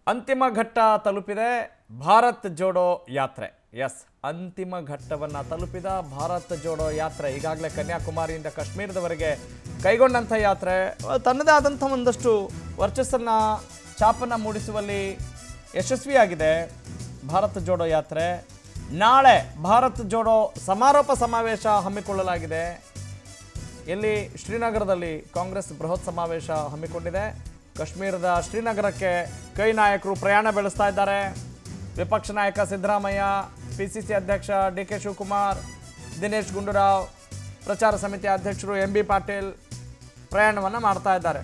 ಅಂತಿಮ ಘಟ್ಟ ತಲುಪಿದೆ ಭಾರತ್ ಜೋಡೋ ಯಾತ್ರೆ ಎಸ್ ಅಂತಿಮ ಘಟ್ಟವನ್ನು ತಲುಪಿದ ಭಾರತ್ ಜೋಡೋ ಯಾತ್ರೆ ಈಗಾಗಲೇ ಕನ್ಯಾಕುಮಾರಿಯಿಂದ ಕಾಶ್ಮೀರದವರೆಗೆ ಕೈಗೊಂಡಂಥ ಯಾತ್ರೆ ಅಹ್, ತನ್ನದೇ ಆದಂಥ ಒಂದಷ್ಟು ವರ್ಚಸ್ಸನ್ನು ಛಾಪನ್ನು ಮೂಡಿಸುವಲ್ಲಿ ಯಶಸ್ವಿಯಾಗಿದೆ ಭಾರತ್ ಜೋಡೋ ಯಾತ್ರೆ ನಾಳೆ ಭಾರತ್ ಜೋಡೋ ಸಮಾರೋಪ ಸಮಾವೇಶ ಹಮ್ಮಿಕೊಳ್ಳಲಾಗಿದೆ ಎಲ್ಲಿ ಶ್ರೀನಗರದಲ್ಲಿ ಕಾಂಗ್ರೆಸ್ ಬೃಹತ್ ಸಮಾವೇಶ ಹಮ್ಮಿಕೊಂಡಿದೆ ಕಾಶ್ಮೀರದ ಶ್ರೀನಗರಕ್ಕೆ ಕೈ ನಾಯಕರು ಪ್ರಯಾಣ ಬೆಳೆಸ್ತಾ ಇದ್ದಾರೆ ವಿಪಕ್ಷ ನಾಯಕ ಸಿದ್ದರಾಮಯ್ಯ ಪಿ ಸಿ ಸಿ ಅಧ್ಯಕ್ಷ ಡಿ ಕೆ ಶಿವಕುಮಾರ್ ದಿನೇಶ್ ಗುಂಡೂರಾವ್ ಪ್ರಚಾರ ಸಮಿತಿ ಅಧ್ಯಕ್ಷರು ಎಂ ಬಿ ಪಾಟೀಲ್ ಪ್ರಯಾಣವನ್ನು ಮಾಡ್ತಾ ಇದ್ದಾರೆ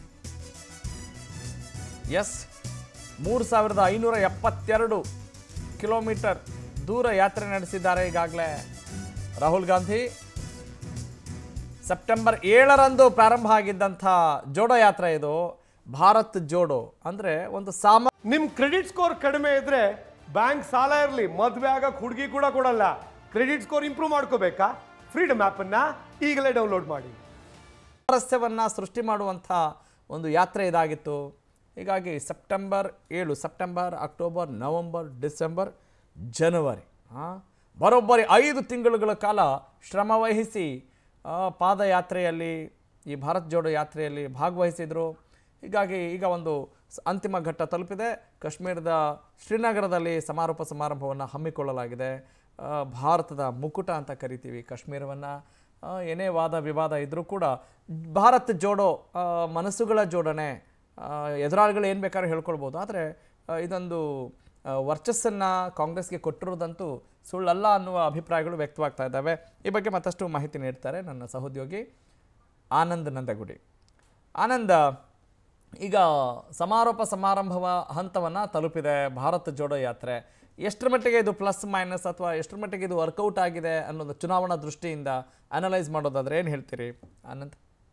ಎಸ್ ಮೂರು ಸಾವಿರದ ಐನೂರ ಎಪ್ಪತ್ತೆರಡು ಕಿಲೋಮೀಟರ್ ದೂರ ಯಾತ್ರೆ ನಡೆಸಿದ್ದಾರೆ ಈಗಾಗಲೇ ರಾಹುಲ್ ಗಾಂಧಿ ಸೆಪ್ಟೆಂಬರ್ ಏಳರಂದು ಪ್ರಾರಂಭ ಆಗಿದ್ದಂಥ ಜೋಡೋ ಯಾತ್ರೆ ಇದು ಭಾರತ್ ಜೋಡೋ ಅಂದರೆ ಒಂದು ಸಾಮ ನಿಮ್ ಕ್ರೆಡಿಟ್ ಸ್ಕೋರ್ ಕಡಿಮೆ ಇದ್ರೆ ಬ್ಯಾಂಕ್ ಸಾಲ ಇರಲಿ ಮದ್ವೆ ಆಗಕ್ ಹುಡುಗಿ ಕೂಡ ಕೊಡಲ್ಲ ಕ್ರೆಡಿಟ್ ಸ್ಕೋರ್ ಇಂಪ್ರೂವ್ ಮಾಡ್ಕೋಬೇಕಾ ಫ್ರೀಡಮ್ ಆಪ್ ಅನ್ನ ಈಗಲೇ ಡೌನ್ಲೋಡ್ ಮಾಡಿ ಸ್ವಾರಸ್ಯವನ್ನು ಸೃಷ್ಟಿ ಮಾಡುವಂಥ ಒಂದು ಯಾತ್ರೆ ಇದಾಗಿತ್ತು ಹೀಗಾಗಿ ಸೆಪ್ಟೆಂಬರ್ ಏಳು ಸೆಪ್ಟೆಂಬರ್ ಅಕ್ಟೋಬರ್ ನವೆಂಬರ್ ಡಿಸೆಂಬರ್ ಜನವರಿ ಹಾಂ ಬರೋಬ್ಬರಿ ಐದು ತಿಂಗಳುಗಳ ಕಾಲ ಶ್ರಮವಹಿಸಿ ಆ, ಪಾದಯಾತ್ರೆಯಲ್ಲಿ ಈ ಭಾರತ್ ಜೋಡೋ ಯಾತ್ರೆಯಲ್ಲಿ ಭಾಗವಹಿಸಿದರು ಹೀಗಾಗಿ ಈಗ ಒಂದು ಸ- ಅಂತಿಮ ಘಟ್ಟ ತಲುಪಿದೆ ಕಾಶ್ಮೀರದ ಶ್ರೀನಗರದಲ್ಲಿ ಸಮಾರೋಪ ಸಮಾರಂಭವನ್ನು ಹಮ್ಮಿಕೊಳ್ಳಲಾಗಿದೆ ಆ, ಭಾರತದ ಮುಕುಟ ಅಂತ ಕರಿತೀವಿ ಕಾಶ್ಮೀರವನ್ನು ಏನೇ ವಾದ ವಿವಾದ ಇದ್ದರೂ ಕೂಡ ಭಾರತ್ ಜೋಡೋ ಆ, ಮನಸ್ಸುಗಳ ಜೋಡಣೆ ಆ, ಎದುರಾಳಿಗಳು ಏನು ಬೇಕಾದ್ರೂ ಹೇಳ್ಕೊಳ್ಬೋದು ಆದರೆ ಇದೊಂದು ವರ್ಚಸ್ಸನ್ನು ಕಾಂಗ್ರೆಸ್ಗೆ ಕೊಟ್ಟಿರೋದಂತೂ ಸುಳ್ಳಲ್ಲ ಅನ್ನುವ ಅಭಿಪ್ರಾಯಗಳು ವ್ಯಕ್ತವಾಗ್ತಾ ಇದ್ದಾವೆ ಈ ಬಗ್ಗೆ ಮತ್ತಷ್ಟು ಮಾಹಿತಿ ನೀಡ್ತಾರೆ ನನ್ನ ಸಹೋದ್ಯೋಗಿ ಆನಂದ್ ನಂದಗುಡಿ ಆನಂದ ಈಗ ಸಮಾರೋಪ ಸಮಾರಂಭವ ಹಂತವನ್ನು ತಲುಪಿದೆ ಭಾರತ್ ಜೋಡೋ ಯಾತ್ರೆ ಎಷ್ಟರ ಮಟ್ಟಿಗೆ ಇದು ಪ್ಲಸ್ ಮೈನಸ್ ಅಥವಾ ಎಷ್ಟರ ಮಟ್ಟಿಗೆ ಇದು ವರ್ಕೌಟ್ ಆಗಿದೆ ಅನ್ನೋದು ಚುನಾವಣಾ ದೃಷ್ಟಿಯಿಂದ ಅನಲೈಸ್ ಮಾಡೋದಾದ್ರೆ ಏನು ಹೇಳ್ತೀರಿ ಆನಂದ್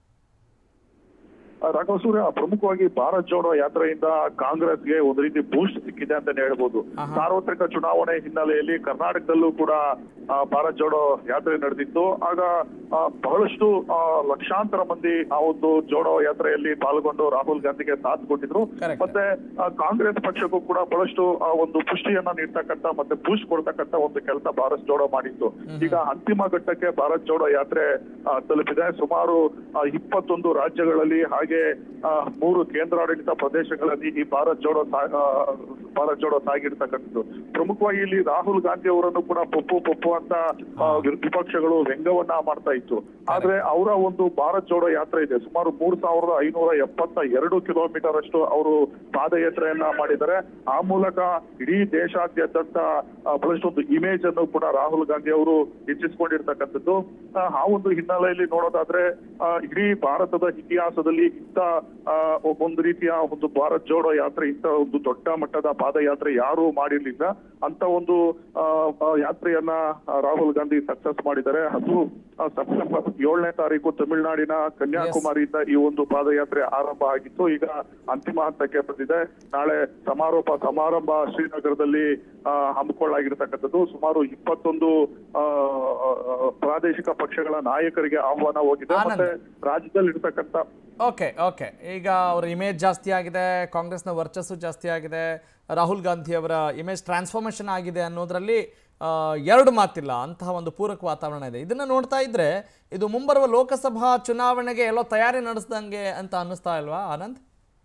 ರಾಘವ ಸೂರ್ಯ ಪ್ರಮುಖವಾಗಿ ಭಾರತ್ ಜೋಡೋ ಯಾತ್ರೆಯಿಂದ ಕಾಂಗ್ರೆಸ್ಗೆ ಒಂದು ರೀತಿ ಬೂಸ್ಟ್ ಸಿಕ್ಕಿದೆ ಅಂತಾನೆ ಹೇಳ್ಬೋದು ಸಾರ್ವತ್ರಿಕ ಚುನಾವಣೆ ಹಿನ್ನೆಲೆಯಲ್ಲಿ ಕರ್ನಾಟಕದಲ್ಲೂ ಕೂಡ ಆ, ಭಾರತ್ ಜೋಡೋ ಯಾತ್ರೆ ನಡೆದಿತ್ತು ಆಗ ಆ, ಬಹಳಷ್ಟು ಆ, ಲಕ್ಷಾಂತರ ಮಂದಿ ಆ ಒಂದು ಜೋಡೋ ಯಾತ್ರೆಯಲ್ಲಿ ಪಾಲ್ಗೊಂಡು ರಾಹುಲ್ ಗಾಂಧಿಗೆ ಸಾಥ್ ಕೊಟ್ಟಿದ್ರು Correct. ಮತ್ತೆ ಆ, ಕಾಂಗ್ರೆಸ್ ಪಕ್ಷಕ್ಕೂ ಕೂಡ ಬಹಳಷ್ಟು ಆ, ಒಂದು ಪುಷ್ಟಿಯನ್ನ ನೀಡ್ತಕ್ಕಂತ ಮತ್ತೆ ಬೂಸ್ಟ್ ಕೊಡ್ತಕ್ಕಂತ ಒಂದು ಕೆಲಸ ಭಾರತ್ ಜೋಡೋ ಮಾಡಿತ್ತು ಈಗ ಅಂತಿಮ ಘಟ್ಟಕ್ಕೆ ಭಾರತ್ ಜೋಡೋ ಯಾತ್ರೆ ಆ, ತಲುಪಿದೆ ಸುಮಾರು ಆ, ಇಪ್ಪತ್ತೊಂದು ರಾಜ್ಯಗಳಲ್ಲಿ ಹಾಗೆ ಆ, ಮೂರು ಕೇಂದ್ರಾಡಳಿತ ಪ್ರದೇಶಗಳಲ್ಲಿ ಈ ಭಾರತ್ ಜೋಡೋ ಸಾ- ಆ, ಭಾರತ್ ಜೋಡೋ ಸಾಗಿರ್ತಕ್ಕಂಥದ್ದು ಪ್ರಮುಖವಾಗಿ ಇಲ್ಲಿ ರಾಹುಲ್ ಗಾಂಧಿ ಅವರನ್ನು ಕೂಡ ಪಪ್ಪು ಪಪ್ಪು ಅಂತ ಆ, ವಿಪಕ್ಷಗಳು ವ್ಯಂಗ್ಯವನ್ನ ಮಾಡ್ತಾ ಇತ್ತು ಆದ್ರೆ ಅವರ ಒಂದು ಭಾರತ್ ಜೋಡೋ ಯಾತ್ರೆ ಇದೆ ಸುಮಾರು ಮೂರ್ ಸಾವಿರದ ಐನೂರ ಎಪ್ಪತ್ತ ಎರಡು ಕಿಲೋಮೀಟರ್ ಅಷ್ಟು ಅವರು ಪಾದಯಾತ್ರೆಯನ್ನ ಮಾಡಿದ್ದಾರೆ ಆ ಮೂಲಕ ಇಡೀ ದೇಶಾದ್ಯಂತ ಆ, ಬಹಳಷ್ಟು ಒಂದು ಇಮೇಜ್ ಅನ್ನು ಕೂಡ ರಾಹುಲ್ ಗಾಂಧಿ ಅವರು ಹೆಚ್ಚಿಸಿಕೊಂಡಿರ್ತಕ್ಕಂಥದ್ದು ಆ, ಆ ಒಂದು ಹಿನ್ನೆಲೆಯಲ್ಲಿ ನೋಡೋದಾದ್ರೆ ಆ, ಇಡೀ ಭಾರತದ ಇತಿಹಾಸದಲ್ಲಿ ಇಂಥ ಆ, ಒಂದು ರೀತಿಯ ಒಂದು ಭಾರತ್ ಜೋಡೋ ಯಾತ್ರೆ ಇಂಥ ಒಂದು ದೊಡ್ಡ ಮಟ್ಟದ ಪಾದಯಾತ್ರೆ ಯಾರು ಮಾಡಿರ್ಲಿಲ್ಲ ಅಂತ ಒಂದು ಆ, ಆ, ಯಾತ್ರೆಯನ್ನ ಆ, ರಾಹುಲ್ ಗಾಂಧಿ ಸಕ್ಸಸ್ ಮಾಡಿದ್ದಾರೆ ಅದು ಆ, ಸೆಪ್ಟೆಂಬರ್ ಏಳನೇ ತಾರೀಕು ತಮಿಳುನಾಡಿನ ಕನ್ಯಾಕುಮಾರಿಯಿಂದ ಈ ಒಂದು ಪಾದಯಾತ್ರೆ ಆರಂಭ ಆಗಿತ್ತು ಈಗ ಅಂತಿಮ ಹಂತಕ್ಕೆ ಬಂದಿದೆ ನಾಳೆ ಸಮಾರೋಪ ಸಮಾರಂಭ ಶ್ರೀನಗರದಲ್ಲಿ ಆ, ಹಮ್ಮಿಕೊಳ್ಳಾಗಿರ್ತಕ್ಕಂಥದ್ದು ಸುಮಾರು ಇಪ್ಪತ್ತೊಂದು ಆ, ಆ, ಪ್ರಾದೇಶಿಕ ಪಕ್ಷಗಳ ನಾಯಕರಿಗೆ ಆಹ್ವಾನ ಹೋಗಿದೆ ಆನಂದ್. ಮತ್ತೆ ರಾಜ್ಯದಲ್ಲಿ ಇರ್ತಕ್ಕಂಥ ಓಕೆ ಓಕೆ ಈಗ ಅವರ ಇಮೇಜ್ ಜಾಸ್ತಿ ಆಗಿದೆ ಕಾಂಗ್ರೆಸ್ನ ವರ್ಚಸ್ಸು ಜಾಸ್ತಿ ಆಗಿದೆ ರಾಹುಲ್ ಗಾಂಧಿ ಅವರ ಇಮೇಜ್ ಟ್ರಾನ್ಸ್ಫಾರ್ಮೇಷನ್ ಆಗಿದೆ ಅನ್ನೋದರಲ್ಲಿ ಆ, ಎರಡು ಮಾತಿಲ್ಲ ಅಂತಹ ಒಂದು ಪೂರಕ ವಾತಾವರಣ ಇದೆ ಇದನ್ನು ನೋಡ್ತಾ ಇದ್ರೆ ಇದು ಮುಂಬರುವ ಲೋಕಸಭಾ ಚುನಾವಣೆಗೆ ಎಲ್ಲೋ ತಯಾರಿ ನಡೆಸ್ದಂಗೆ ಅಂತ ಅನ್ನಿಸ್ತಾ ಇಲ್ವಾ ಆನಂದ್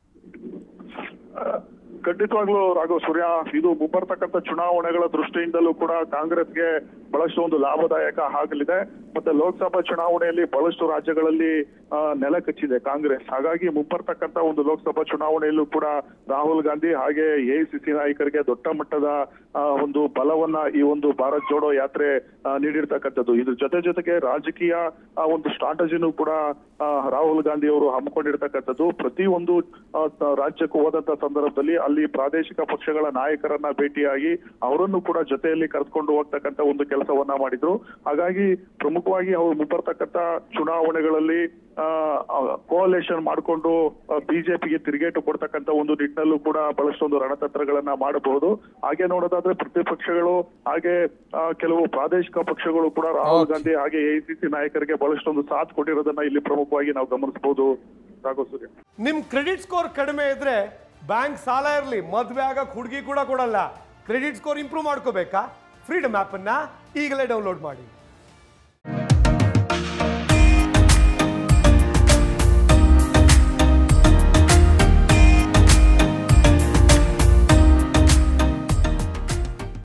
ಖಂಡಿತವಾಗ್ಲೂ ರಾಘವ ಸೂರ್ಯ ಇದು ಮುಂಬರ್ತಕ್ಕಂಥ ಚುನಾವಣೆಗಳ ದೃಷ್ಟಿಯಿಂದಲೂ ಕೂಡ ಕಾಂಗ್ರೆಸ್ಗೆ ಬಹಳಷ್ಟು ಒಂದು ಲಾಭದಾಯಕ ಆಗಲಿದೆ ಮತ್ತೆ ಲೋಕಸಭಾ ಚುನಾವಣೆಯಲ್ಲಿ ಬಹಳಷ್ಟು ರಾಜ್ಯಗಳಲ್ಲಿ ಆ, ನೆಲ ಕಚ್ಚಿದೆ ಕಾಂಗ್ರೆಸ್ ಹಾಗಾಗಿ ಮುಂಬರ್ತಕ್ಕಂಥ ಒಂದು ಲೋಕಸಭಾ ಚುನಾವಣೆಯಲ್ಲೂ ಕೂಡ ರಾಹುಲ್ ಗಾಂಧಿ ಹಾಗೆ ಎಐಸಿಸಿ ನಾಯಕರಿಗೆ ದೊಡ್ಡ ಮಟ್ಟದ ಆ, ಒಂದು ಬಲವನ್ನ ಈ ಒಂದು ಭಾರತ್ ಜೋಡೋ ಯಾತ್ರೆ ಆ, ನೀಡಿರ್ತಕ್ಕಂಥದ್ದು ಇದ್ರ ಜೊತೆ ಜೊತೆಗೆ ರಾಜಕೀಯ ಆ, ಒಂದು ಸ್ಟ್ರಾಟಜಿನೂ ಕೂಡ ಆ, ರಾಹುಲ್ ಗಾಂಧಿ ಅವರು ಹಮ್ಮಿಕೊಂಡಿರ್ತಕ್ಕಂಥದ್ದು ಪ್ರತಿ ಒಂದು ಆ, ತ- ರಾಜ್ಯಕ್ಕೂ ಹೋದಂತ ಸಂದರ್ಭದಲ್ಲಿ ಅಲ್ಲಿ ಪ್ರಾದೇಶಿಕ ಪಕ್ಷಗಳ ನಾಯಕರನ್ನ ಭೇಟಿಯಾಗಿ ಅವರನ್ನು ಕೂಡ ಜೊತೆಯಲ್ಲಿ ಕರೆದುಕೊಂಡು ಹೋಗ್ತಕ್ಕಂಥ ಒಂದು ಕೆಲಸವನ್ನ ಮಾಡಿದ್ರು ಹಾಗಾಗಿ ಪ್ರಮುಖವಾಗಿ ಅವರು ಮುಂಬರ್ತಕ್ಕಂಥ ಚುನಾವಣೆಗಳಲ್ಲಿ ಕೋಲೇಷನ್ ಮಾಡಿಕೊಂಡು ಬಿಜೆಪಿಗೆ ತಿರುಗೇಟು ಕೊಡ್ತಕ್ಕಂಥ ಒಂದು ನಿಟ್ಟಿನಲ್ಲೂ ಕೂಡ ಬಹಳಷ್ಟೊಂದು ರಣತಂತ್ರಗಳನ್ನ ಮಾಡಬಹುದು ಹಾಗೆ ನೋಡೋದಾದ್ರೆ ಪ್ರತಿಪಕ್ಷಗಳು ಹಾಗೆ ಆ, ಕೆಲವು ಪ್ರಾದೇಶಿಕ ಪಕ್ಷಗಳು ಕೂಡ ರಾಹುಲ್ ಗಾಂಧಿ ಹಾಗೆ ಎಐಸಿಸಿ ನಾಯಕರಿಗೆ ಬಹಳಷ್ಟೊಂದು ಸಾಥ್ ಕೊಟ್ಟಿರೋದನ್ನ ಇಲ್ಲಿ ಪ್ರಮುಖವಾಗಿ ನಾವು ಗಮನಿಸಬಹುದು ರಾಘವ ಸೂರ್ಯ ನಿಮ್ ಕ್ರೆಡಿಟ್ ಸ್ಕೋರ್ ಕಡಿಮೆ ಇದ್ರೆ ಬ್ಯಾಂಕ್ ಸಾಲ ಇರಲಿ ಮದುವೆ ಆಗಕ್ಕೆ ಹುಡುಗಿ ಕೂಡ ಕೊಡಲ್ಲ ಕ್ರೆಡಿಟ್ ಸ್ಕೋರ್ ಇಂಪ್ರೂವ್ ಮಾಡ್ಕೋಬೇಕಾ ಫ್ರೀಡಮ್ ಆ್ಯಪನ್ನು ಈಗಲೇ ಡೌನ್ಲೋಡ್ ಮಾಡಿ